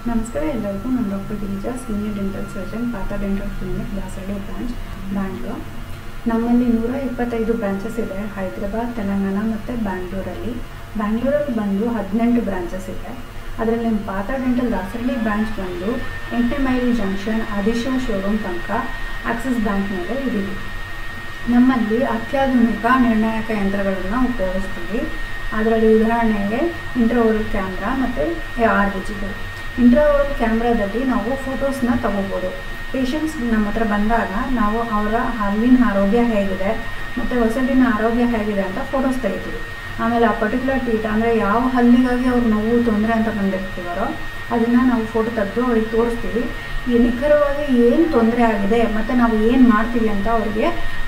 ನಮಸ್ಕಾರ ಎಲ್ಲರಿಗೂ ನಾನು doctor Girija senior dental surgeon Patha dental clinic Dasarahalli branch Bangalore ನಮ್ಮಲ್ಲಿ ನೂರ ಇಪ್ಪತ್ತೈದು ಬ್ರಾಂಚಸ್ ಇದೆ ಹೈದರಾಬಾದ್ ತೆಲಂಗಾಣ ಮತ್ತು ಬ್ಯಾಂಗ್ಳೂರಲ್ಲಿ ಬ್ಯಾಂಗ್ಳೂರಲ್ಲಿ ಬಂದು ಹದಿನೆಂಟು ಬ್ರಾಂಚಸ್ ಇದೆ ಅದರಲ್ಲಿ ನಮ್ಮ ಪಾತ ಡೆಂಟಲ್ ದಾಸರಳ್ಳಿ ಬ್ರಾಂಚ್ ಬಂದು ಎಂಟನೇ ಮೈಲಿ ಜಂಕ್ಷನ್ ಆದಿಶಿವ ಶೋರೂಮ್ ತನಕ ಆಕ್ಸಿಸ್ ಬ್ಯಾಂಕ್ ಮೇಲೆ ಇದೀವಿ ನಮ್ಮಲ್ಲಿ ಅತ್ಯಾಧುನಿಕ ನಿರ್ಣಾಯಕ ಯಂತ್ರಗಳನ್ನು ಉಪಯೋಗಿಸ್ತೀವಿ ಅದರಲ್ಲಿ ಉದಾಹರಣೆಗೆ ಇಂಟ್ರಾವೋರಲ್ ಕ್ಯಾಮ್ರಾ ಮತ್ತು ಆರ್ ಡಿಜಿಟಲ್ ಇಂಟ್ರಾವೋರಲ್ ಕ್ಯಾಮ್ರಾದಲ್ಲಿ ನಾವು ಫೋಟೋಸ್ನ ತಗೋಬೋದು ಪೇಷಂಟ್ಸ್ ನಮ್ಮ ಹತ್ರ ಬಂದಾಗ ನಾವು ಅವರ ಹಲ್ಲಿನ ಆರೋಗ್ಯ ಹೇಗಿದೆ ಮತ್ತು ಹೊಸಲಿನ ಆರೋಗ್ಯ ಹೇಗಿದೆ ಅಂತ ಫೋಟೋಸ್ ತೆಗಿತೀವಿ ಆಮೇಲೆ ಆ ಪರ್ಟಿಕ್ಯುಲರ್ ಟೀಟ್ ಅಂದರೆ ಯಾವ ಹಲ್ಲಿಗಾಗಿ ಅವ್ರು ನೋವು ತೊಂದರೆ ಅಂತ ಬಂದಿರ್ತೀವರೋ ಅದನ್ನು ನಾವು ಫೋಟೋ ತೆಗೆದು ಅವ್ರಿಗೆ ತೋರಿಸ್ತೀವಿ ಈ ನಿಖರವಾಗಿ ಏನು ತೊಂದರೆ ಆಗಿದೆ ಮತ್ತು ನಾವು ಏನು ಮಾಡ್ತೀವಿ ಅಂತ ಅವರಿಗೆ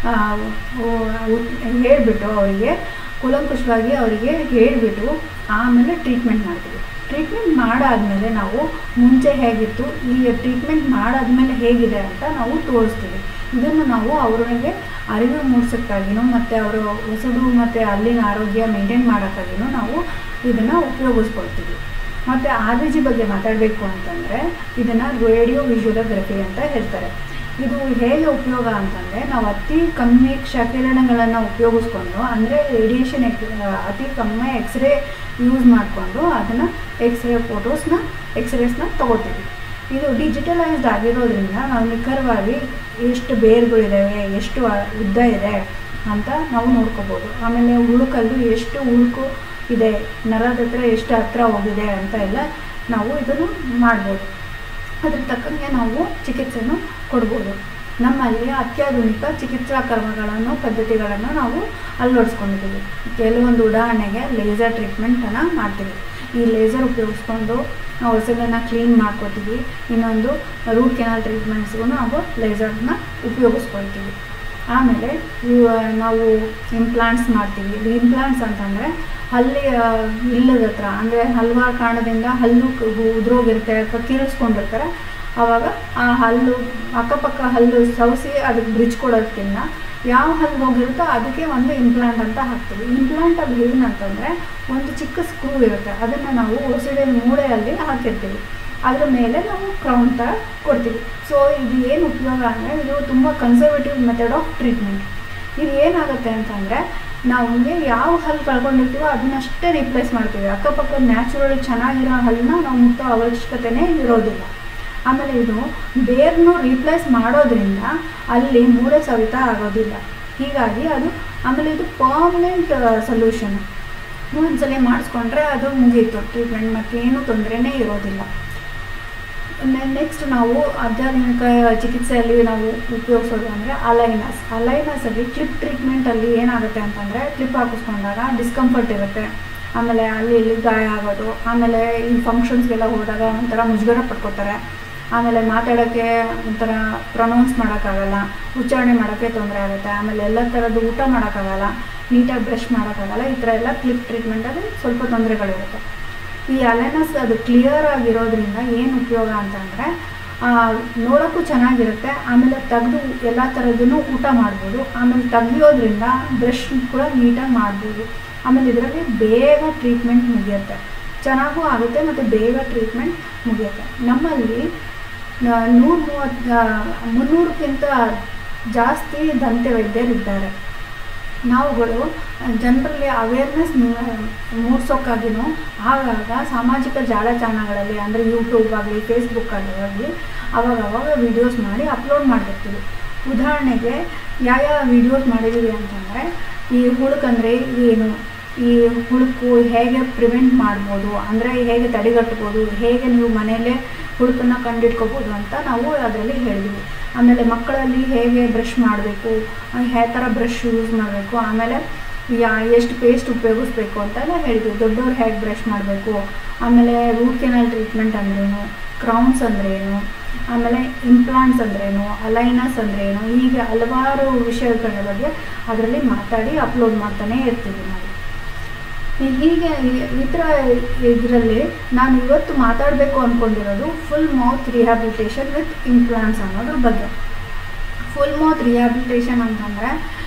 ಹೇಳಿಬಿಟ್ಟು ಅವರಿಗೆ ಕೂಲಂಕುಷವಾಗಿ ಅವರಿಗೆ ಹೇಳಿಬಿಟ್ಟು ಆಮೇಲೆ ಟ್ರೀಟ್ಮೆಂಟ್ ಮಾಡ್ತೀವಿ ಟ್ರೀಟ್ಮೆಂಟ್ ಮಾಡಾದಮೇಲೆ ನಾವು ಮುಂಚೆ ಹೇಗಿತ್ತು ಈ ಟ್ರೀಟ್ಮೆಂಟ್ ಮಾಡಾದ್ಮೇಲೆ ಹೇಗಿದೆ ಅಂತ ನಾವು ತೋರಿಸ್ತೀವಿ ಇದನ್ನು ನಾವು ಅವರಿಗೆ ಅರಿವು ಮೂಡಿಸೋಕ್ಕಾಗಿನೂ ಮತ್ತು ಅವರು ಹೊಸಡು ಮತ್ತು ಅಲ್ಲಿನ ಆರೋಗ್ಯ ಮೇಂಟೈನ್ ಮಾಡೋಕ್ಕಾಗಿನೂ ನಾವು ಇದನ್ನು ಉಪಯೋಗಿಸ್ಕೊಳ್ತೀವಿ ಮತ್ತು ಆರ್ ವಿ ಜಿ ಬಗ್ಗೆ ಮಾತಾಡಬೇಕು ಅಂತಂದರೆ ಇದನ್ನು ರೇಡಿಯೋ ವಿಜುವಲೋಗ್ರಫಿ ಅಂತ ಹೇಳ್ತಾರೆ ಇದು ಹೇಗೆ ಉಪಯೋಗ ಅಂತಂದರೆ ನಾವು ಅತಿ ಕಮ್ಮಿ ಕ್ಷಕಿರಣಗಳನ್ನು ಉಪಯೋಗಿಸ್ಕೊಂಡು ಅಂದರೆ ರೇಡಿಯೇಷನ್ ಎಕ್ ಅತಿ ಕಮ್ಮಿ ಎಕ್ಸ್ರೇ ಯೂಸ್ ಮಾಡಿಕೊಂಡು ಅದನ್ನು ಎಕ್ಸ್ರೇ ಫೋಟೋಸ್ನ ಎಕ್ಸ್ರೇಸ್ನ ತೊಗೋತೀವಿ ಇದು ಡಿಜಿಟಲೈಸ್ಡ್ ಆಗಿರೋದ್ರಿಂದ ನಾವು ನಿಖರವಾಗಿ ಎಷ್ಟು ಬೇರುಗಳಿದ್ದಾವೆ ಎಷ್ಟು ಉದ್ದ ಇದೆ ಅಂತ ನಾವು ನೋಡ್ಕೋಬೋದು ಆಮೇಲೆ ಉಳುಕಲ್ಲು ಎಷ್ಟು ಉಳುಕು ಇದೆ ನರದ ಹತ್ರ ಎಷ್ಟು ಹತ್ರ ಹೋಗಿದೆ ಅಂತ ಎಲ್ಲ ನಾವು ಇದನ್ನು ಮಾಡ್ಬೋದು ಅದ್ರ ತಕ್ಕಂಗೆ ನಾವು ಚಿಕಿತ್ಸೆಯನ್ನು ಕೊಡ್ಬೋದು ನಮ್ಮಲ್ಲಿ ಅತ್ಯಾಧುನಿಕ ಚಿಕಿತ್ಸಾ ಕ್ರಮಗಳನ್ನು ಪದ್ಧತಿಗಳನ್ನು ನಾವು ಅಳವಡಿಸ್ಕೊಂಡಿದ್ದೀವಿ ಕೆಲವೊಂದು ಉದಾಹರಣೆಗೆ ಲೇಸರ್ ಟ್ರೀಟ್ಮೆಂಟನ್ನು ಮಾಡ್ತೀವಿ ಈ ಲೇಸರ್ ಉಪಯೋಗಿಸ್ಕೊಂಡು ನಾವು ಹೊಸದನ್ನು ಕ್ಲೀನ್ ಮಾಡ್ಕೋತೀವಿ ಇನ್ನೊಂದು ರೂಟ್ ಕೆನಾಲ್ ಟ್ರೀಟ್ಮೆಂಟ್ಸ್ಗೂ ನಾವು ಲೇಸರ್ನ ಉಪಯೋಗಿಸ್ಕೊಳ್ತೀವಿ ಆಮೇಲೆ ಇವು ನಾವು ಇಂಪ್ಲಾಂಟ್ಸ್ ಮಾಡ್ತೀವಿ ಇಂಪ್ಲಾಂಟ್ಸ್ ಅಂತಂದರೆ ಹಲ್ಲಿ ಇಲ್ಲದ ಹತ್ರ ಅಂದರೆ ಹಲವಾರು ಕಾರಣದಿಂದ ಹಲ್ಲು ಉದ್ರೋಗಿರುತ್ತೆ ಅಥವಾ ಕೀಳಿಸ್ಕೊಂಡಿರ್ತಾರೆ ಆವಾಗ ಆ ಹಲ್ಲು ಅಕ್ಕಪಕ್ಕ ಹಲ್ಲು ಸವಸಿ ಅದಕ್ಕೆ ಬ್ರಿಡ್ಜ್ ಕೊಡೋದಕ್ಕಿಂತ ಯಾವ ಹಲ್ಲು ಹೋಗಿರುತ್ತೋ ಅದಕ್ಕೆ ಒಂದು ಇಂಪ್ಲಾಂಟ್ ಅಂತ ಹಾಕ್ತೀವಿ ಇಂಪ್ಲಾಂಟಲ್ಲಿ ಏನಂತಂದರೆ ಒಂದು ಚಿಕ್ಕ ಸ್ಕ್ರೂ ಇರುತ್ತೆ ಅದನ್ನು ನಾವು ಹೊಸಡಿನ ಮೂಳೆಯಲ್ಲಿ ಹಾಕಿರ್ತೀವಿ ಅದ್ರ ಮೇಲೆ ನಾವು ಕ್ರೌನ್ ಥರ ಕೊಡ್ತೀವಿ ಸೊ ಇದು ಏನು ಉಪಯೋಗ ಅಂದರೆ ಇದು ತುಂಬ ಕನ್ಸರ್ವೇಟಿವ್ ಮೆಥಡ್ ಆಫ್ ಟ್ರೀಟ್ಮೆಂಟ್ ಇದು ಏನಾಗುತ್ತೆ ಅಂತಂದರೆ ನಮಗೆ ಯಾವ ಹಲ್ಲು ಕಳ್ಕೊಂಡಿರ್ತೀವೋ ಅದನ್ನಷ್ಟೇ ರಿಪ್ಲೇಸ್ ಮಾಡ್ತೀವಿ ಅಕ್ಕಪಕ್ಕ ನ್ಯಾಚುರಲ್ ಚೆನ್ನಾಗಿರೋ ಹಲ್ಲನ್ನ ನಾವು ಮುಟ್ಟೋ ಅವಶ್ಯಕತೆನೇ ಇರೋದಿಲ್ಲ ಆಮೇಲೆ ಇದು ಬೇರ್ನು ರೀಪ್ಲೇಸ್ ಮಾಡೋದ್ರಿಂದ ಅಲ್ಲಿ ಮೂಳೆ ಸವಿತ ಆಗೋದಿಲ್ಲ ಹೀಗಾಗಿ ಅದು ಆಮೇಲೆ ಇದು ಪರ್ಮನೆಂಟ್ ಸೊಲ್ಯೂಷನ್ ಒಂದ್ಸಲ ಮಾಡಿಸ್ಕೊಂಡ್ರೆ ಅದು ಮುಗೀತು ಟ್ರೀಟ್ಮೆಂಟ್ ಮತ್ತು ಏನೂ ತೊಂದರೆನೇ ಇರೋದಿಲ್ಲ ನೆಕ್ಸ್ಟ್ ನಾವು ಅತ್ಯಾಧುನಿಕ ಚಿಕಿತ್ಸೆಯಲ್ಲಿ ನಾವು ಉಪಯೋಗಿಸೋದು ಅಂದರೆ ಅಲೈನಸ್ ಅಲೈನಸಲ್ಲಿ ಕ್ಲಿಪ್ ಟ್ರೀಟ್ಮೆಂಟಲ್ಲಿ ಏನಾಗುತ್ತೆ ಅಂತಂದರೆ ಕ್ಲಿಪ್ ಹಾಕಿಸ್ಕೊಂಡಾಗ ಡಿಸ್ಕಂಫರ್ಟ್ ಇರುತ್ತೆ ಆಮೇಲೆ ಅಲ್ಲಿ ಇಲ್ಲಿ ಗಾಯ ಆಗೋದು ಆಮೇಲೆ ಈ ಫಂಕ್ಷನ್ಸ್ಗೆಲ್ಲ ಹೋದಾಗ ಒಂಥರ ಮುಜುಗರ ಪಡ್ಕೋತಾರೆ ಆಮೇಲೆ ಮಾತಾಡೋಕ್ಕೆ ಒಂಥರ ಪ್ರೊನೌನ್ಸ್ ಮಾಡೋಕ್ಕಾಗಲ್ಲ ಉಚ್ಚಾರಣೆ ಮಾಡೋಕ್ಕೆ ತೊಂದರೆ ಆಗುತ್ತೆ ಆಮೇಲೆ ಎಲ್ಲ ಥರದ್ದು ಊಟ ಮಾಡೋಕ್ಕಾಗಲ್ಲ ನೀಟಾಗಿ ಬ್ರಷ್ ಮಾಡೋಕ್ಕಾಗಲ್ಲ ಈ ಥರ ಎಲ್ಲ ಕ್ಲಿಪ್ ಟ್ರೀಟ್ಮೆಂಟಲ್ಲಿ ಸ್ವಲ್ಪ ತೊಂದರೆಗಳಿರುತ್ತೆ ಈ ಅಲೆನಸ್ ಅದು ಕ್ಲಿಯರ್ ಆಗಿರೋದ್ರಿಂದ ಏನು ಉಪಯೋಗ ಅಂತಂದರೆ ನೋಡೋಕ್ಕೂ ಚೆನ್ನಾಗಿರುತ್ತೆ ಆಮೇಲೆ ತೆಗೆದು ಎಲ್ಲ ಥರದ್ದನ್ನು ಊಟ ಮಾಡ್ಬೋದು ಆಮೇಲೆ ತೆಗಿಯೋದ್ರಿಂದ ಬ್ರಷ್ ಕೂಡ ನೀಟಾಗಿ ಮಾಡ್ಬೋದು ಆಮೇಲೆ ಇದರಲ್ಲಿ ಬೇಗ ಟ್ರೀಟ್ಮೆಂಟ್ ಮುಗಿಯುತ್ತೆ ಚೆನ್ನಾಗೂ ಆಗುತ್ತೆ ಮತ್ತು ಬೇಗ ಟ್ರೀಟ್ಮೆಂಟ್ ಮುಗಿಯುತ್ತೆ ನಮ್ಮಲ್ಲಿ ನೂರ ಮೂವತ್ತು ಮುನ್ನೂರಕ್ಕಿಂತ ಜಾಸ್ತಿ ದಂತ ವೈದ್ಯರಿದ್ದಾರೆ ನಾವುಗಳು ಜನರಲ್ಲಿ ಅವೇರ್ನೆಸ್ ಮೂಡಿಸೋಕ್ಕಾಗಿನೂ ಆಗಾಗ ಸಾಮಾಜಿಕ ಜಾಲತಾಣಗಳಲ್ಲಿ ಅಂದರೆ ಯೂಟ್ಯೂಬ್ ಆಗಲಿ ಫೇಸ್ಬುಕ್ಕಲ್ಲಿ ಅವಾಗ ಅವಾಗ ವೀಡಿಯೋಸ್ ಮಾಡಿ ಅಪ್ಲೋಡ್ ಮಾಡಿರ್ತೀವಿ ಉದಾಹರಣೆಗೆ ಯಾವ ವೀಡಿಯೋಸ್ ಮಾಡಿದ್ದೀವಿ ಅಂತಂದರೆ ಈ ಹುಳುಕಂದರೆ ಏನು ಈ ಹುಳುಕು ಹೇಗೆ ಪ್ರಿವೆಂಟ್ ಮಾಡ್ಬೋದು ಅಂದರೆ ಹೇಗೆ ತಡೆಗಟ್ಬೋದು ಹೇಗೆ ನೀವು ಮನೆಯಲ್ಲೇ ಹುಳುಕನ್ನು ಕಂಡಿಡ್ಕೋಬೋದು ಅಂತ ನಾವು ಅದರಲ್ಲಿ ಹೇಳಿದ್ವಿ ಆಮೇಲೆ ಮಕ್ಕಳಲ್ಲಿ ಹೇಗೆ ಬ್ರಷ್ ಮಾಡಬೇಕು ಯಾವ ಥರ ಬ್ರಷ್ ಯೂಸ್ ಮಾಡಬೇಕು ಆಮೇಲೆ ಯಾ ಎಷ್ಟು ಪೇಸ್ಟ್ ಉಪಯೋಗಿಸ್ಬೇಕು ಅಂತೆಲ್ಲ ಹೇಳಿದ್ವಿ ದೊಡ್ಡವ್ರು ಹೇಗೆ ಬ್ರಷ್ ಮಾಡಬೇಕು ಆಮೇಲೆ ರೂಟ್ ಕೆನಾಲ್ ಟ್ರೀಟ್ಮೆಂಟ್ ಅಂದ್ರೇನು ಕ್ರೌನ್ಸ್ ಅಂದ್ರೇನು ಆಮೇಲೆ ಇಂಪ್ಲಾಂಟ್ಸ್ ಅಂದ್ರೇನು ಅಲೈನಸ್ ಅಂದ್ರೇನು ಹೀಗೆ ಹಲವಾರು ವಿಷಯಗಳ ಬಗ್ಗೆ ಅದರಲ್ಲಿ ಮಾತಾಡಿ ಅಪ್ಲೋಡ್ ಮಾಡ್ತಾನೆ ಇರ್ತೀವಿ ನಾವು ಹೀಗೆ ಈ ಥರ ಇದರಲ್ಲಿ ನಾನು ಇವತ್ತು ಮಾತಾಡಬೇಕು ಅಂದ್ಕೊಂಡಿರೋದು full mouth rehabilitation with implants ಅನ್ನೋದ್ರ ಬಗ್ಗೆ ಫುಲ್ ಮೌತ್ ರಿಹ್ಯಾಬಿಲಿಟೇಷನ್ ಅಂತಂದರೆ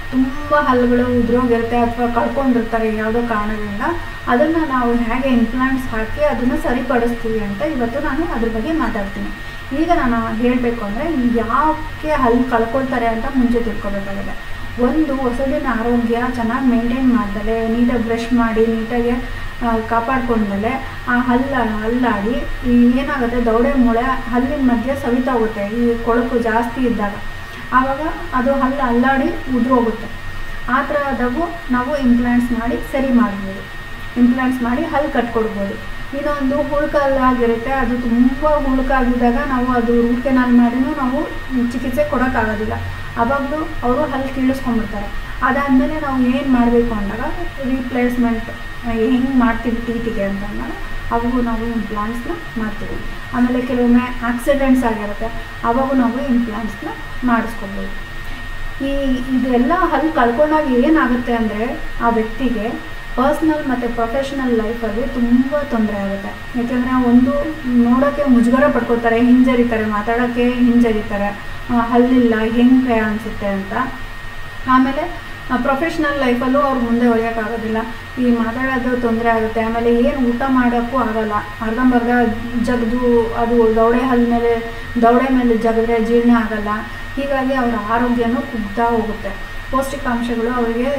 ತುಂಬ ಹಲ್ಲುಗಳು ಉದುರೋಗಿರುತ್ತೆ ಅಥವಾ ಕಳ್ಕೊಂಡಿರ್ತಾರೆ ಯಾವುದೋ ಕಾರಣದಿಂದ ಅದನ್ನು ನಾವು ಹೇಗೆ ಇಂಪ್ಲಾಂಟ್ಸ್ ಹಾಕಿ ಅದನ್ನು ಸರಿಪಡಿಸ್ತೀವಿ ಅಂತ ಇವತ್ತು ನಾನು ಅದ್ರ ಬಗ್ಗೆ ಮಾತಾಡ್ತೀನಿ ಈಗ ನಾನು ಹೇಳಬೇಕು ಅಂದರೆ ಯಾಕೆ ಹಲ್ಲು ಕಳ್ಕೊಳ್ತಾರೆ ಅಂತ ಮುಂಚೆ ತಿಳ್ಕೊಬೇಕಾಗಿದೆ ಒಂದು ಹೊಸದಿನ ಆರೋಗ್ಯ ಚೆನ್ನಾಗಿ ಮೇಂಟೈನ್ ಮಾಡ್ದಲೆ ನೀಟಾಗಿ ಬ್ರಷ್ ಮಾಡಿ ನೀಟಾಗಿ ಕಾಪಾಡ್ಕೊಂಡ್ಮೇಲೆ ಆ ಹಲ್ಲ ಹಲ್ಲಾಡಿ ಈ ಏನಾಗುತ್ತೆ ದೌಡೆ ಮೂಳೆ ಹಲ್ಲಿನ ಮಧ್ಯೆ ಸವಿತಾ ಹೋಗುತ್ತೆ ಈ ಕೊಳಕು ಜಾಸ್ತಿ ಇದ್ದಾಗ ಆವಾಗ ಅದು ಹಲ್ಲು ಅಲ್ಲಾಡಿ ಉದುರೋಗುತ್ತೆ ಆ ಥರ ಆದಾಗೂ ನಾವು ಇಂಪ್ಲಾಂಟ್ಸ್ ಮಾಡಿ ಸರಿ ಮಾಡ್ಬೋದು ಇಂಪ್ಲಾಂಟ್ಸ್ ಮಾಡಿ ಹಲ್ಲು ಕಟ್ಕೊಡ್ಬೋದು ಇನ್ನೊಂದು ಹುಳುಕಲ್ಲಾಗಿರುತ್ತೆ ಅದು ತುಂಬ ಹುಳುಕಾಗಿದ್ದಾಗ ನಾವು ಅದು ರೂಟ್ ಕೆನಾಲ್ ಮಾಡಿನೂ ನಾವು ಚಿಕಿತ್ಸೆ ಕೊಡೋಕ್ಕಾಗೋದಿಲ್ಲ ಅವಾಗಲೂ ಅವರು ಹಲ್ಲು ಕೀಳಿಸ್ಕೊಂಡ್ಬಿಡ್ತಾರೆ ಅದಾದಮೇಲೆ ನಾವು ಏನು ಮಾಡಬೇಕು ಅಂದಾಗ ರೀಪ್ಲೇಸ್ಮೆಂಟ್ ಹೆಂಗೆ ಮಾಡ್ತೀವಿ ಟೀತಿಗೆ ಅಂತಂದಾಗ ಅವಾಗೂ ನಾವು ಇಂಪ್ಲಾಂಟ್ಸ್ನ ಮಾಡ್ತೀವಿ ಆಮೇಲೆ ಕೆಲವೊಮ್ಮೆ ಆಕ್ಸಿಡೆಂಟ್ಸ್ ಆಗಿರುತ್ತೆ ಅವಾಗೂ ನಾವು ಇಂಪ್ಲಾಂಟ್ಸ್ನ ಮಾಡಿಸ್ಕೊಬೋದು ಈ ಇದೆಲ್ಲ ಹಲ್ಲು ಕಳ್ಕೊಂಡಾಗ ಏನಾಗುತ್ತೆ ಅಂದರೆ ಆ ವ್ಯಕ್ತಿಗೆ ಪರ್ಸ್ನಲ್ ಮತ್ತು ಪ್ರೊಫೆಷ್ನಲ್ ಲೈಫಲ್ಲಿ ತುಂಬ ತೊಂದರೆ ಆಗುತ್ತೆ ಯಾಕೆಂದರೆ ಒಂದು ನೋಡೋಕ್ಕೆ ಮುಜುಗರ ಪಡ್ಕೋತಾರೆ ಹಿಂಜರಿತಾರೆ ಮಾತಾಡೋಕ್ಕೆ ಹಿಂಜರಿತಾರೆ ಹಲ್ಲಿಲ್ಲ ಹೆಂಗೆ ಅನಿಸುತ್ತೆ ಅಂತ ಆಮೇಲೆ ಪ್ರೊಫೆಷ್ನಲ್ ಲೈಫಲ್ಲೂ ಅವ್ರು ಮುಂದೆ ಒಯ್ಯೋಕ್ಕಾಗೋದಿಲ್ಲ ಈ ಮಾತಾಡೋದು ತೊಂದರೆ ಆಗುತ್ತೆ ಆಮೇಲೆ ಏನು ಊಟ ಮಾಡೋಕ್ಕೂ ಆಗಲ್ಲ ಅರ್ಧಂಬರ್ಧ ಜಗ್ದು ಅದು ದೌಡೆ ಹಲ್ಲು ಮೇಲೆ ದೌಡೆ ಮೇಲೆ ಜಗದ್ರೆ ಜೀರ್ಣ ಆಗಲ್ಲ ಹೀಗಾಗಿ ಅವರ ಆರೋಗ್ಯನೂ ಕುಗ್ತಾ ಹೋಗುತ್ತೆ ಪೌಷ್ಟಿಕಾಂಶಗಳು ಅವರಿಗೆ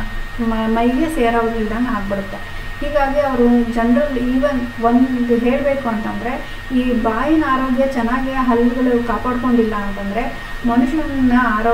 ಮೈಗೆ ಸೇರೋದಿಲ್ದಂಗೆ ಆಗ್ಬಿಡುತ್ತೆ ಹೀಗಾಗಿ ಅವರು ಜನರಲ್ ಈವನ್ ಒಂದು ಹೇಳಬೇಕು ಅಂತಂದರೆ ಈ ಬಾಯಿನ ಆರೋಗ್ಯ ಚೆನ್ನಾಗಿ ಹಲ್ಲುಗಳು ಕಾಪಾಡ್ಕೊಂಡಿಲ್ಲ ಅಂತಂದರೆ ಮನುಷ್ಯನ ಆರೋ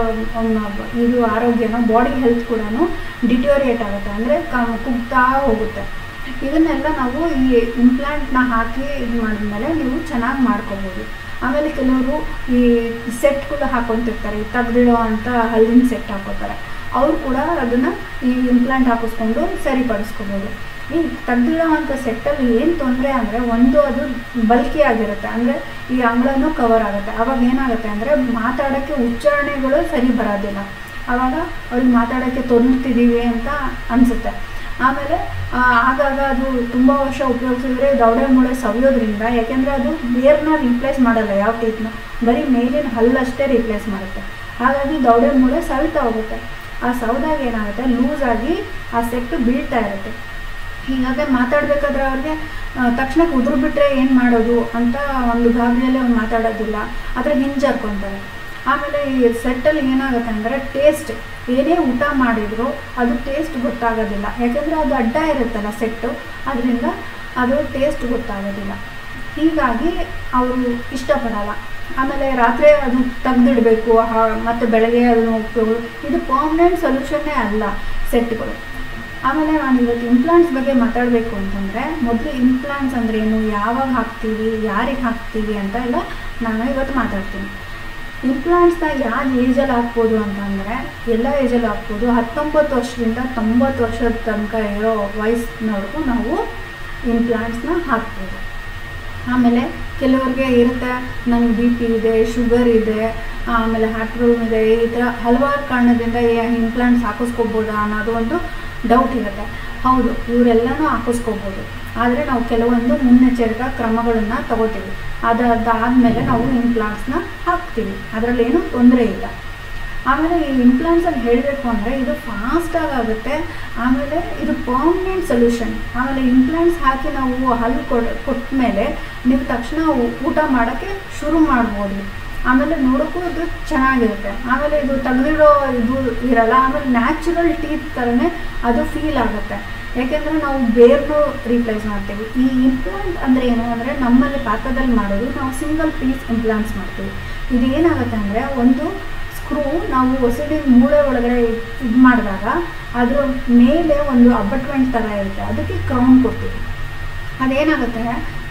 ಇದು ಆರೋಗ್ಯನ ಬಾಡಿ ಹೆಲ್ತ್ ಕೂಡ ಡಿಟೋರಿಯೇಟ್ ಆಗುತ್ತೆ ಅಂದರೆ ಕ ಕುಗ್ತಾ ಹೋಗುತ್ತೆ ಇದನ್ನೆಲ್ಲ ನಾವು ಈ ಇಂಪ್ಲಾಂಟ್ನ ಹಾಕಿ ಇದು ಮಾಡಿದ್ಮೇಲೆ ನೀವು ಚೆನ್ನಾಗಿ ಮಾಡ್ಕೋಬೋದು ಆಮೇಲೆ ಕೆಲವರು ಈ ಸೆಟ್ಗಳು ಹಾಕೊತಿರ್ತಾರೆ ತೆಗ್ದಿಡೋ ಅಂತ ಹಲ್ಲಿನ ಸೆಟ್ ಹಾಕೋತಾರೆ ಅವ್ರು ಕೂಡ ಅದನ್ನು ಈ ಇಂಪ್ಲಾಂಟ್ ಹಾಕಿಸ್ಕೊಂಡು ಸರಿಪಡಿಸ್ಕೋಬೋದು ಈ ತೆಗ್ದಿಡೋ ಅಂಥ ಸೆಟ್ಟಲ್ಲಿ ಏನು ತೊಂದರೆ ಅಂದರೆ ಒಂದು ಅದು ಬಲ್ಕಿ ಆಗಿರುತ್ತೆ ಅಂದರೆ ಈ ಅಂಗಳನೂ ಕವರ್ ಆಗುತ್ತೆ ಆವಾಗ ಏನಾಗುತ್ತೆ ಅಂದರೆ ಮಾತಾಡೋಕ್ಕೆ ಉಚ್ಚಾರಣೆಗಳು ಸರಿ ಬರೋದಿಲ್ಲ ಆವಾಗ ಅವ್ರಿಗೆ ಮಾತಾಡೋಕ್ಕೆ ತೊಂದ್ತಿದ್ದೀವಿ ಅಂತ ಅನಿಸುತ್ತೆ ಆಮೇಲೆ ಆಗಾಗ ಅದು ತುಂಬ ವರ್ಷ ಉಪಯೋಗಿಸಿದ್ರೆ ದೌಡೆ ಮೂಳೆ ಸವಿಯೋದ್ರಿಂದ ಯಾಕೆಂದರೆ ಅದು ಬೇರ್ನ ರೀಪ್ಲೇಸ್ ಮಾಡಲ್ಲ ಯಾವ ಟೀತ್ನ ಬರೀ ಮೇಲಿನ ಹಲ್ಲಷ್ಟೇ ರೀಪ್ಲೇಸ್ ಮಾಡುತ್ತೆ ಹಾಗಾಗಿ ದೌಡೆ ಮೂಳೆ ಸವಿತಾ ಹೋಗುತ್ತೆ ಆ ಸೌದಾಗ ಏನಾಗುತ್ತೆ ಲೂಸ್ ಆಗಿ ಆ ಸೆಟ್ಟು ಬೀಳ್ತಾ ಇರುತ್ತೆ ಹೀಗಾಗಿ ಮಾತಾಡಬೇಕಾದ್ರೆ ಅವ್ರಿಗೆ ತಕ್ಷಣಕ್ಕೆ ಉದುರು ಬಿಟ್ಟರೆ ಏನು ಮಾಡೋದು ಅಂತ ಒಂದು ಗಾಬರಿಯಲ್ಲಿ ಅವ್ರು ಮಾತಾಡೋದಿಲ್ಲ ಆದರೆ ಹಿಂಜರ್ಕೊತಾರೆ ಆಮೇಲೆ ಈ ಸೆಟ್ಟಲ್ಲಿ ಏನಾಗುತ್ತೆ ಅಂದರೆ ಟೇಸ್ಟ್ ಏನೇ ಊಟ ಮಾಡಿದರೂ ಅದು ಟೇಸ್ಟ್ ಗೊತ್ತಾಗೋದಿಲ್ಲ ಯಾಕೆಂದರೆ ಅದು ಅಡ್ಡ ಇರುತ್ತಲ್ಲ ಸೆಟ್ಟು ಅದರಿಂದ ಅದು ಟೇಸ್ಟ್ ಗೊತ್ತಾಗೋದಿಲ್ಲ ಹೀಗಾಗಿ ಅವರು ಇಷ್ಟಪಡಲ್ಲ ಆಮೇಲೆ ರಾತ್ರಿ ಅದು ತೆಗೆದಿಡಬೇಕು ಮತ್ತು ಬೆಳಗ್ಗೆ ಅದನ್ನು ಉಪಯೋಗ ಇದು ಪರ್ಮನೆಂಟ್ ಸೊಲ್ಯೂಷನ್ನೇ ಅಲ್ಲ ಸೆಟ್ಗಳು ಆಮೇಲೆ ನಾನು ಇವತ್ತು ಇಂಪ್ಲಾಂಟ್ಸ್ ಬಗ್ಗೆ ಮಾತಾಡಬೇಕು ಅಂತಂದರೆ ಮೊದಲು ಇಂಪ್ಲಾಂಟ್ಸ್ ಅಂದರೆ ಏನು ಯಾವಾಗ ಹಾಕ್ತೀವಿ ಯಾರಿಗೆ ಹಾಕ್ತೀವಿ ಅಂತ ಎಲ್ಲ ನಾನು ಇವತ್ತು ಮಾತಾಡ್ತೀನಿ ಇಂಪ್ಲಾಂಟ್ಸ್ನ ಯಾವ ಏಜಲ್ಲಿ ಹಾಕ್ಬೋದು ಅಂತಂದರೆ ಎಲ್ಲ ಏಜಲ್ಲಿ ಹಾಕ್ಬೋದು ಹತ್ತೊಂಬತ್ತು ವರ್ಷದಿಂದ ತೊಂಬತ್ತು ವರ್ಷದ ತನಕ ಇರೋ ವಯಸ್ಸಿನವರೆಗೂ ನಾವು ಇಂಪ್ಲಾಂಟ್ಸ್ನ ಹಾಕ್ಬೋದು ಆಮೇಲೆ ಕೆಲವ್ರಿಗೆ ಇರುತ್ತೆ ನನಗೆ ಬಿ ಪಿ ಇದೆ ಶುಗರ್ ಇದೆ ಆಮೇಲೆ ಹಾರ್ಟ್ ಪ್ರಾಬ್ಲಮ್ ಇದೆ ಈ ಥರ ಹಲವಾರು ಕಾರಣದಿಂದ ಇಂಪ್ಲಾಂಟ್ಸ್ ಹಾಕಿಸ್ಕೋಬೋದಾ ಅನ್ನೋದು ಒಂದು ಡೌಟ್ ಇರುತ್ತೆ ಹೌದು ಇವರೆಲ್ಲನೂ ಹಾಕಿಸ್ಕೋಬೋದು ಆದರೆ ನಾವು ಕೆಲವೊಂದು ಮುನ್ನೆಚ್ಚರಿಕಾ ಕ್ರಮಗಳನ್ನು ತಗೋತೀವಿ ಅದಾದಮೇಲೆ ನಾವು ಇಂಪ್ಲಾಂಟ್ಸ್ನ ಹಾಕ್ತೀವಿ ಅದರಲ್ಲಿ ಏನೂ ತೊಂದರೆ ಇಲ್ಲ ಆಮೇಲೆ ಈ ಇಂಪ್ಲಾಂಟ್ಸಲ್ಲಿ ಹೇಳಬೇಕು ಅಂದರೆ ಇದು ಫಾಸ್ಟಾಗಿ ಆಗುತ್ತೆ ಆಮೇಲೆ ಇದು ಪರ್ಮನೆಂಟ್ ಸೊಲ್ಯೂಷನ್ ಆಮೇಲೆ ಇಂಪ್ಲಾಂಟ್ಸ್ ಹಾಕಿ ನಾವು ಹಲ್ಲು ಕೊಡ್ ಕೊಟ್ಟ ಮೇಲೆ ನೀವು ತಕ್ಷಣ ಊಟ ಮಾಡೋಕ್ಕೆ ಶುರು ಮಾಡ್ಬೋದು ಆಮೇಲೆ ನೋಡೋಕ್ಕೂ ಇದು ಚೆನ್ನಾಗಿರುತ್ತೆ ಆಮೇಲೆ ಇದು ತೆಗೆದಿಡೋ ಇದು ಇರಲ್ಲ ಆಮೇಲೆ ನ್ಯಾಚುರಲ್ ಟೀತ್ ಥರನೇ ಅದು ಫೀಲ್ ಆಗುತ್ತೆ ಯಾಕೆಂದರೆ ನಾವು ಬೇರ್ನು ರೀಪ್ಲೇಸ್ ಮಾಡ್ತೀವಿ ಈ ಇಂಪ್ಲಾಂಟ್ ಅಂದರೆ ಏನು ಅಂದರೆ ನಮ್ಮಲ್ಲಿ ಪಾತ್ರದಲ್ಲಿ ಮಾಡೋದು ನಾವು ಸಿಂಗಲ್ ಪೀಸ್ ಇಂಪ್ಲಾಂಟ್ಸ್ ಮಾಡ್ತೀವಿ ಇದು ಏನಾಗುತ್ತೆ ಅಂದರೆ ಒಂದು ಸ್ಕ್ರೂ ನಾವು ಹೊಸಡಿನ ಮೂಳೆ ಒಳಗಡೆ ಇದು ಮಾಡಿದಾಗ ಅದರ ಮೇಲೆ ಒಂದು ಅಬಟ್ಮೆಂಟ್ ಥರ ಇರುತ್ತೆ ಅದಕ್ಕೆ ಕ್ರೌನ್ ಕೊಡ್ತೀವಿ ಅದೇನಾಗುತ್ತೆ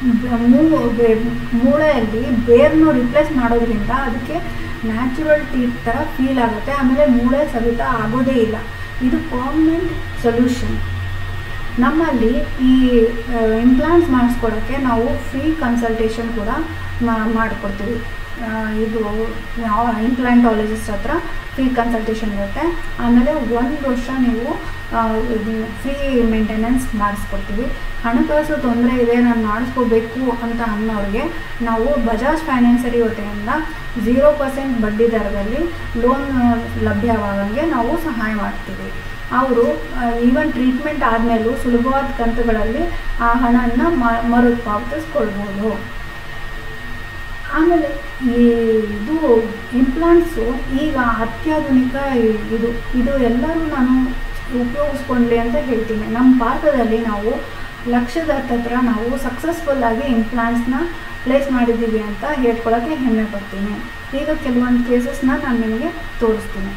ಮೂಳೆಯಲ್ಲಿ ಬೇರ್ನು ರಿಪ್ಲೇಸ್ ಮಾಡೋದ್ರಿಂದ ಅದಕ್ಕೆ ನ್ಯಾಚುರಲ್ ಟೀತ್ ಥರ ಫೀಲ್ ಆಗುತ್ತೆ ಆಮೇಲೆ ಮೂಳೆ ಸವಿತ ಆಗೋದೇ ಇಲ್ಲ ಇದು ಪರ್ಮನೆಂಟ್ ಸೊಲ್ಯೂಷನ್ ನಮ್ಮಲ್ಲಿ ಈ ಇಂಪ್ಲಾಂಟ್ಸ್ ಮಾಡಿಸ್ಕೊಳ್ಳೋಕ್ಕೆ ನಾವು ಫ್ರೀ ಕನ್ಸಲ್ಟೇಷನ್ ಕೂಡ ಮಾಡಿಕೊಡ್ತೀವಿ ಇದು ಇಂಪ್ಲಾಂಟಾಲಜಿಸ್ಟ್ ಹತ್ರ ಫ್ರೀ ಕನ್ಸಲ್ಟೇಷನ್ ಇರುತ್ತೆ ಆಮೇಲೆ ಒಂದು ವರ್ಷ ನೀವು ಫ್ರೀ ಮೇಂಟೆನೆನ್ಸ್ ಮಾಡಿಸ್ಕೊಡ್ತೀವಿ ಹಣಕಾಸು ತೊಂದರೆ ಇದೆ ನಾನು ಮಾಡಿಸ್ಕೋಬೇಕು ಅಂತ ಅನ್ನೋರಿಗೆ ನಾವು ಬಜಾಜ್ ಫೈನಾನ್ಸರಿ ವತಿಯಿಂದ ಝೀರೋ ಪರ್ಸೆಂಟ್ ಬಡ್ಡಿ ದರದಲ್ಲಿ ಲೋನ್ ಲಭ್ಯವಾಗಂಗೆ ನಾವು ಸಹಾಯ ಮಾಡ್ತೀವಿ ಅವರು ಈವನ್ ಟ್ರೀಟ್ಮೆಂಟ್ ಆದಮೇಲೂ ಸುಲಭವಾದ ಕಂತುಗಳಲ್ಲಿ ಆ ಹಣನ ಮರು ಪಾವತಿಸ್ಕೊಳ್ಬೋದು ಆಮೇಲೆ ಈ ಇದು ಇಂಪ್ಲಾಂಟ್ಸು ಈಗ ಅತ್ಯಾಧುನಿಕ ಇದು ಇದು ಎಲ್ಲರೂ ನಾನು ಉಪಯೋಗಿಸ್ಕೊಂಡ್ಲಿ ಅಂತ ಹೇಳ್ತೀನಿ ನಮ್ಮ ಭಾರತದಲ್ಲಿ ನಾವು ಲಕ್ಷದ ಹತ್ತತ್ರ ನಾವು ಸಕ್ಸಸ್ಫುಲ್ ಆಗಿ ಇಂಪ್ಲಾಂಟ್ಸ್ನ ಪ್ಲೇಸ್ ಮಾಡಿದ್ದೀವಿ ಅಂತ ಹೇಳ್ಕೊಳ್ಳೋಕ್ಕೆ ಹೆಮ್ಮೆ ಪಡ್ತೀನಿ ಈಗ ಕೆಲವೊಂದು ಕೇಸಸ್ನ ನಾನು ನಿಮಗೆ ತೋರಿಸ್ತೀನಿ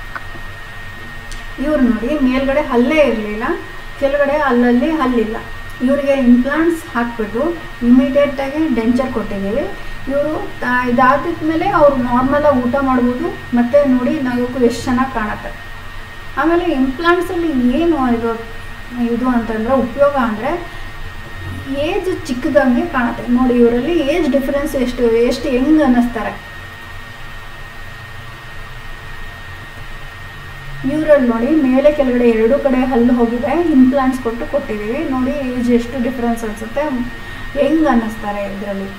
ಇವ್ರು ನೋಡಿ ಮೇಲ್ಗಡೆ ಹಲ್ಲೇ ಇರಲಿಲ್ಲ ಕೆಳಗಡೆ ಅಲ್ಲಲ್ಲಿ ಹಲ್ಲಿಲ್ಲ ಇವರಿಗೆ ಇಂಪ್ಲಾಂಟ್ಸ್ ಹಾಕ್ಬಿಟ್ಟು ಇಮಿಡಿಯೇಟಾಗಿ ಡೆಂಚರ್ ಕೊಟ್ಟಿದ್ದೀವಿ ಇವರು ಇದಾದಿದ್ಮೇಲೆ ಅವ್ರು ನಾರ್ಮಲಾಗಿ ಊಟ ಮಾಡ್ಬೋದು ಮತ್ತು ನೋಡಿ ನಗೋಕ್ಕೂ ಎಷ್ಟು ಚೆನ್ನಾಗಿ ಕಾಣುತ್ತೆ ಆಮೇಲೆ ಇಂಪ್ಲಾಂಟ್ಸಲ್ಲಿ ಏನು ಇದು ಇದು ಅಂತಂದರೆ ಉಪಯೋಗ ಅಂದರೆ ಏಜ್ ಚಿಕ್ಕದಂಗೆ ಕಾಣುತ್ತೆ ನೋಡಿ ಇವರಲ್ಲಿ ಏಜ್ ಡಿಫ್ರೆನ್ಸ್ ಎಷ್ಟು ಎಷ್ಟು ಹೆಂಗೆ ಅನ್ನಿಸ್ತಾರೆ ಇವರಲ್ಲಿ ನೋಡಿ ಮೇಲೆ ಕೆಳಗಡೆ ಎರಡು ಕಡೆ ಹಲ್ಲು ಹೋಗಿದೆ ಇಂಪ್ಲಾಂಟ್ಸ್ ಕೊಟ್ಟು ಕೊಟ್ಟಿದ್ದೀವಿ ನೋಡಿ ಏಜ್ ಎಷ್ಟು ಡಿಫ್ರೆನ್ಸ್ ಅನಿಸುತ್ತೆ ಹೆಂಗೆ ಅನ್ನಿಸ್ತಾರೆ ಇದರಲ್ಲಿ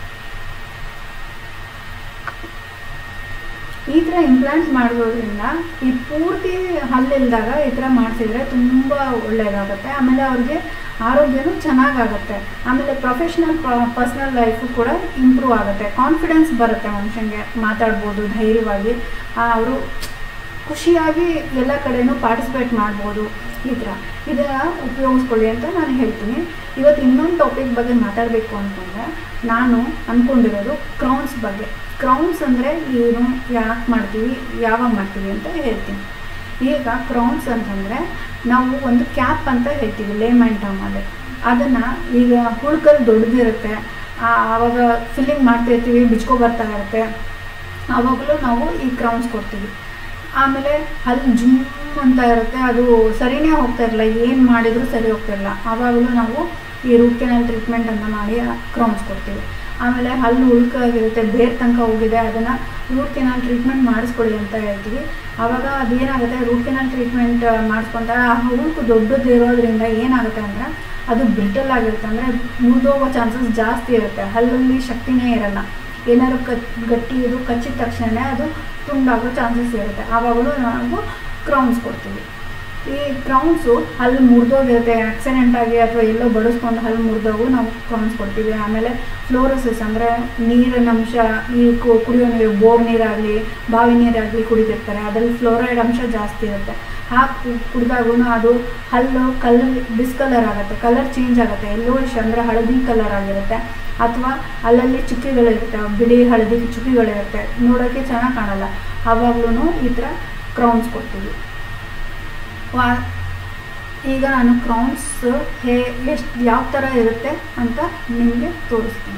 ಈ ಥರ ಇಂಪ್ಲಾಂಟ್ಸ್ ಮಾಡೋದ್ರಿಂದ ಈ ಪೂರ್ತಿ ಹಲ್ಲಿಲ್ದಾಗ ಈ ಥರ ಮಾಡಿಸಿದ್ರೆ ತುಂಬ ಒಳ್ಳೆಯದಾಗುತ್ತೆ ಆಮೇಲೆ ಅವ್ರಿಗೆ ಆರೋಗ್ಯನೂ ಚೆನ್ನಾಗಾಗುತ್ತೆ ಆಮೇಲೆ ಪ್ರೊಫೆಷ್ನಲ್ ಪರ್ಸ್ನಲ್ ಲೈಫು ಕೂಡ ಇಂಪ್ರೂವ್ ಆಗುತ್ತೆ ಕಾನ್ಫಿಡೆನ್ಸ್ ಬರುತ್ತೆ ಮನುಷ್ಯನಿಗೆ ಮಾತಾಡ್ಬೋದು ಧೈರ್ಯವಾಗಿ ಅವರು ಖುಷಿಯಾಗಿ ಎಲ್ಲ ಕಡೆನೂ ಪಾರ್ಟಿಸಿಪೇಟ್ ಮಾಡ್ಬೋದು ಈ ಥರ ಇದನ್ನು ಉಪಯೋಗಿಸ್ಕೊಳ್ಳಿ ಅಂತ ನಾನು ಹೇಳ್ತೀನಿ ಇವತ್ತು ಇನ್ನೊಂದು ಟಾಪಿಕ್ ಬಗ್ಗೆ ಮಾತಾಡಬೇಕು ಅಂತಂದರೆ ನಾನು ಅಂದ್ಕೊಂಡಿರೋದು ಕ್ರೌನ್ಸ್ ಬಗ್ಗೆ ಕ್ರೌನ್ಸ್ ಅಂದರೆ ಏನು ಯಾಕೆ ಮಾಡ್ತೀವಿ ಯಾವಾಗ ಮಾಡ್ತೀವಿ ಅಂತ ಹೇಳ್ತೀನಿ ಈಗ ಕ್ರೌನ್ಸ್ ಅಂತಂದರೆ ನಾವು ಒಂದು ಕ್ಯಾಪ್ ಅಂತ ಹೇಳ್ತೀವಿ ಲೇಮನ್ ಟರ್ಮಲ್ಲಿ ಅದನ್ನು ಈಗ ಹುಳ್ಕಲ್ಲಿ ದೊಡ್ಡದಿರುತ್ತೆ ಆವಾಗ ಫಿಲ್ಲಿಂಗ್ ಮಾಡ್ತಿರ್ತೀವಿ ಬಿಚ್ಕೊ ಬರ್ತಾ ಇರುತ್ತೆ ಆವಾಗಲೂ ನಾವು ಈ ಕ್ರೌನ್ಸ್ ಕೊಡ್ತೀವಿ ಆಮೇಲೆ ಹಲ್ಲು ಜುಮ್ ಅಂತ ಇರುತ್ತೆ ಅದು ಸರಿನೇ ಹೋಗ್ತಾ ಇರಲ್ಲ ಏನು ಮಾಡಿದರೂ ಸರಿ ಹೋಗ್ತಾ ಇರಲ್ಲ ಆವಾಗಲೂ ನಾವು ಈ ರೂಟ್ ಕೆನಲ್ ಟ್ರೀಟ್ಮೆಂಟ್ ಅಂತ ಮಾಡಿ ಕ್ರೌನ್ಸ್ ಕೊಡ್ತೀವಿ ಆಮೇಲೆ ಹಲ್ಲು ಉಳ್ಕಾಗಿರುತ್ತೆ ಬೇರೆ ತನಕ ಹೋಗಿದೆ ಅದನ್ನು ರೂಟ್ ಕೆನಾಲ್ ಟ್ರೀಟ್ಮೆಂಟ್ ಮಾಡಿಸ್ಕೊಳ್ಳಿ ಅಂತ ಹೇಳ್ತೀವಿ ಆವಾಗ ಅದೇನಾಗುತ್ತೆ ರೂಟ್ ಕೆನಾಲ್ ಟ್ರೀಟ್ಮೆಂಟ್ ಮಾಡಿಸ್ಕೊಂತಾರೆ ಆ ಹುಳುಕು ದೊಡ್ಡದು ಇರೋದ್ರಿಂದ ಏನಾಗುತ್ತೆ ಅಂದರೆ ಅದು ಬ್ರಿಟಲ್ ಆಗಿರುತ್ತೆ ಅಂದರೆ ಮುರಿದೋಗೋ ಚಾನ್ಸಸ್ ಜಾಸ್ತಿ ಇರುತ್ತೆ ಹಲ್ಲಲ್ಲಿ ಶಕ್ತಿನೇ ಇರಲ್ಲ ಏನಾದ್ರು ಕಚ್ ಗಟ್ಟಿ ಇದು ಕಚ್ಚಿದ ತಕ್ಷಣ ಅದು ತುಂಡಾಗೋ ಚಾನ್ಸಸ್ ಇರುತ್ತೆ ಆವಾಗಲೂ ನಾವು ಕ್ರೌನ್ಸ್ ಕೊಡ್ತೀವಿ ಈ ಕ್ರೌನ್ಸು ಹಲ್ಲು ಮುರಿದೋಗಿರುತ್ತೆ ಆಕ್ಸಿಡೆಂಟ್ ಆಗಿ ಅಥವಾ ಎಲ್ಲೋ ಬಡಿಸ್ಕೊಂಡು ಹಲ್ಲು ಮುರಿದೋಗು ನಾವು ಕ್ರೌನ್ಸ್ ಕೊಡ್ತೀವಿ ಆಮೇಲೆ ಫ್ಲೋರೋಸಿಸ್ ಅಂದರೆ ನೀರಿನ ಅಂಶ ಈ ಕುಡಿಯೋ ನೀರು ಬೋರ್ ನೀರಾಗಲಿ ಬಾವಿ ನೀರಾಗಲಿ ಕುಡಿದಿರ್ತಾರೆ ಅದರಲ್ಲಿ ಫ್ಲೋರೈಡ್ ಅಂಶ ಜಾಸ್ತಿ ಇರುತ್ತೆ ಹಾಕಿ ಕುಡಿದಾಗೂ ಅದು ಹಲ್ಲು ಕಲ್ ಡಿಸ್ಕಲರ್ ಆಗುತ್ತೆ ಕಲರ್ ಚೇಂಜ್ ಆಗುತ್ತೆ ಎಲ್ಲೋಶ್ ಅಂದರೆ ಹಳದಿ ಕಲರ್ ಆಗಿರುತ್ತೆ ಅಥವಾ ಅಲ್ಲಲ್ಲಿ ಚುಕ್ಕಿಗಳಿರುತ್ತೆ ಬಿಳಿ ಹಳದಿ ಚುಕ್ಕಿಗಳಿರುತ್ತೆ ನೋಡೋಕ್ಕೆ ಚೆನ್ನಾಗಿ ಕಾಣಲ್ಲ ಆವಾಗ್ಲೂ ಈ ಥರ ಕ್ರೌನ್ಸ್ ಕೊಡ್ತೀವಿ ವಾ ಈಗ ನಾನು ಕ್ರೌನ್ಸ್ ಹೇ ಎಷ್ಟು ಯಾವ ಥರ ಇರುತ್ತೆ ಅಂತ ನಿಮಗೆ ತೋರಿಸ್ತೀನಿ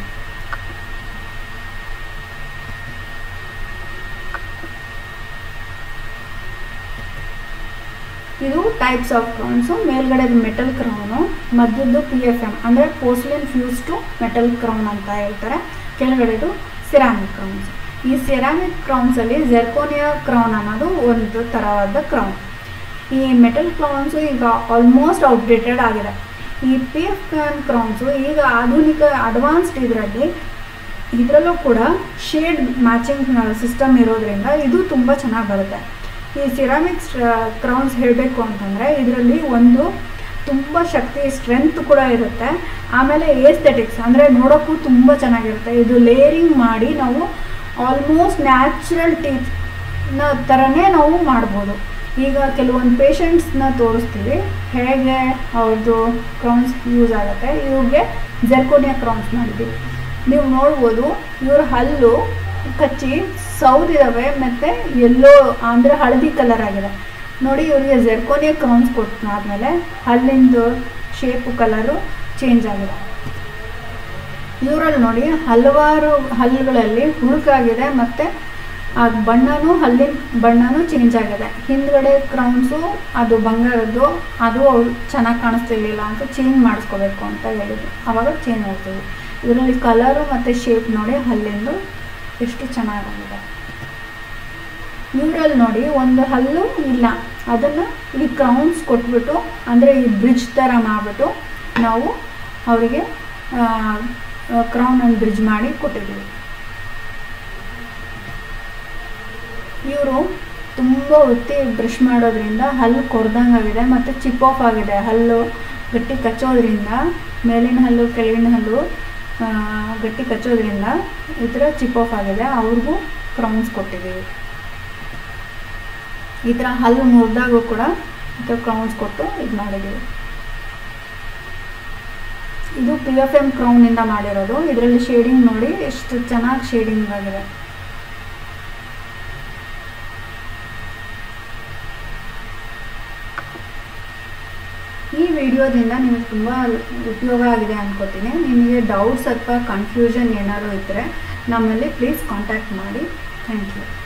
ಇದು ಟೈಪ್ಸ್ ಆಫ್ ಕ್ರೌನ್ಸು ಮೇಲ್ಗಡೆದು ಮೆಟಲ್ ಕ್ರೌನು ಮಧ್ಯದ್ದು ಪಿ ಎಫ್ ಎಮ್ ಅಂದರೆ porcelain fused to metal crown ಅಂತ ಹೇಳ್ತಾರೆ ಕೆಳಗಡೆದು ಸಿರಾಮಿಕ್ ಕ್ರೌನ್ಸ್ ಈ ಸಿರಾಮಿಕ್ ಕ್ರೌನ್ಸಲ್ಲಿ ಜೆರ್ಕೋನಿಯಾ ಕ್ರೌನ್ ಅನ್ನೋದು ಒಂದು ಥರವಾದ ಕ್ರೌನ್ ಈ ಮೆಟಲ್ ಕ್ರೌನ್ಸು ಈಗ ಆಲ್ಮೋಸ್ಟ್ ಔಟ್ಡೇಟೆಡ್ ಆಗಿದೆ ಈ ಪಿ ಎಫ್ ಕ್ರೌನ್ಸು ಈಗ ಆಧುನಿಕ ಅಡ್ವಾನ್ಸ್ಡ್ ಇದರಲ್ಲಿ ಇದರಲ್ಲೂ ಕೂಡ ಶೇಡ್ ಮ್ಯಾಚಿಂಗ್ ಸಿಸ್ಟಮ್ ಇರೋದ್ರಿಂದ ಇದು ತುಂಬ ಚೆನ್ನಾಗಿ ಬರುತ್ತೆ ಈ ಸಿರಾಮಿಕ್ಸ್ ಕ್ರೌನ್ಸ್ ಹೇಳಬೇಕು ಅಂತಂದರೆ ಇದರಲ್ಲಿ ಒಂದು ತುಂಬ ಶಕ್ತಿ ಸ್ಟ್ರೆಂತ್ ಕೂಡ ಇರುತ್ತೆ ಆಮೇಲೆ ಏಸ್ಥೆಟಿಕ್ಸ್ ಅಂದರೆ ನೋಡೋಕ್ಕೂ ತುಂಬ ಚೆನ್ನಾಗಿರುತ್ತೆ ಇದು ಲೇರಿಂಗ್ ಮಾಡಿ ನಾವು ಆಲ್ಮೋಸ್ಟ್ ನ್ಯಾಚುರಲ್ ಟೀತ್ನ ಥರನೇ ನಾವು ಮಾಡ್ಬೋದು ಈಗ ಕೆಲವೊಂದು ಪೇಷಂಟ್ಸ್ನ ತೋರಿಸ್ತೀವಿ ಹೇಗೆ ಅವ್ರದ್ದು ಕ್ರೌನ್ಸ್ ಯೂಸ್ ಆಗುತ್ತೆ ಇವ್ರಿಗೆ ಜರ್ಕೋನಿಯಾ ಕ್ರೌನ್ಸ್ ಮಾಡಿದ್ದೀವಿ ನೀವು ನೋಡ್ಬೋದು ಇವ್ರ ಹಲ್ಲು ಕಚ್ಚಿ ಸೌದಿದ್ದಾವೆ ಮತ್ತು ಎಲ್ಲೋ ಅಂದರೆ ಹಳದಿ ಕಲರ್ ಆಗಿದೆ ನೋಡಿ ಇವರಿಗೆ ಜೆರ್ಕೋನಿಯಾ ಕ್ರೌನ್ಸ್ ಕೊಟ್ಟು ಆದಮೇಲೆ ಹಲ್ಲಿಂದು ಶೇಪು ಕಲರು ಚೇಂಜ್ ಆಗಿದೆ ಇವರಲ್ಲಿ ನೋಡಿ ಹಲವಾರು ಹಲ್ಲುಗಳಲ್ಲಿ ಹುಳುಕಾಗಿದೆ ಮತ್ತು ಆ ಬಣ್ಣನೂ ಹಲ್ಲಿನ ಬಣ್ಣನೂ ಚೇಂಜ್ ಆಗಿದೆ ಹಿಂದ್ಗಡೆ ಕ್ರೌನ್ಸು ಅದು ಬಂಗಾರದ್ದು ಅದು ಅವ್ರು ಚೆನ್ನಾಗಿ ಕಾಣಿಸ್ತಿರ್ಲಿಲ್ಲ ಅಂತ ಚೇಂಜ್ ಮಾಡಿಸ್ಕೋಬೇಕು ಅಂತ ಹೇಳಿದ್ರು ಆವಾಗ ಚೇಂಜ್ ಮಾಡ್ತೀವಿ ಇದರಲ್ಲಿ ಕಲರು ಮತ್ತು ಶೇಪ್ ನೋಡಿ ಹಲ್ಲಿಂದು ಎಷ್ಟು ಚೆನ್ನಾಗಿದೆ ಇವರಲ್ಲಿ ನೋಡಿ ಒಂದು ಹಲ್ಲು ಇಲ್ಲ ಅದನ್ನು ಈ ಕ್ರೌನ್ಸ್ ಕೊಟ್ಬಿಟ್ಟು ಅಂದರೆ ಈ ಬ್ರಿಡ್ಜ್ ಥರ ಮಾಡಿಬಿಟ್ಟು ನಾವು ಅವರಿಗೆ ಕ್ರೌನ್ ಆ್ಯಂಡ್ ಬ್ರಿಡ್ಜ್ ಮಾಡಿ ಕೊಟ್ಟಿದ್ದೀವಿ ಇವರು ತುಂಬ ಹೊತ್ತಿ ಬ್ರಷ್ ಮಾಡೋದ್ರಿಂದ ಹಲ್ಲು ಕೊರ್ದಂಗೆ ಆಗಿದೆ ಮತ್ತು ಚಿಪ್ ಆಫ್ ಆಗಿದೆ ಹಲ್ಲು ಗಟ್ಟಿ ಕಚ್ಚೋದ್ರಿಂದ ಮೇಲಿನ ಹಲ್ಲು ಕೆಳಗಿನ ಹಲ್ಲು ಆ, ಗಟ್ಟಿ ಕಚ್ಚೋದ್ರಿಂದ ಈ ಥರ ಚಿಪ್ ಆಫ್ ಆಗಿದೆ ಅವ್ರಿಗೂ ಕ್ರೌನ್ಸ್ ಕೊಟ್ಟಿದ್ದೀವಿ ಈ ಥರ ಹಲ್ಲು ಮುರಿದಾಗೂ ಕೂಡ ಈ ಥರ ಕ್ರೌನ್ಸ್ ಕೊಟ್ಟು ಇದು ಮಾಡಿದ್ದೀವಿ ಇದು ಪಿ ಎಫ್ ಎಮ್ ಕ್ರೌನಿಂದ ಮಾಡಿರೋದು ಇದರಲ್ಲಿ ಶೇಡಿಂಗ್ ನೋಡಿ ಎಷ್ಟು ಚೆನ್ನಾಗಿ ಶೇಡಿಂಗ್ ಆಗಿದೆ ಈ ವಿಡಿಯೋದಿಂದ ನಿಮಗೆ ತುಂಬ ಉಪಯೋಗ ಆಗಿದೆ ಅನ್ಕೋತೀನಿ ನಿಮಗೆ ಡೌಟ್ಸ್ ಅಥವಾ ಕನ್ಫ್ಯೂಷನ್ ಏನಾದ್ರು ಇದ್ದರೆ ನಮ್ಮಲ್ಲಿ ಪ್ಲೀಸ್ ಕಾಂಟ್ಯಾಕ್ಟ್ ಮಾಡಿ ಥ್ಯಾಂಕ್ ಯು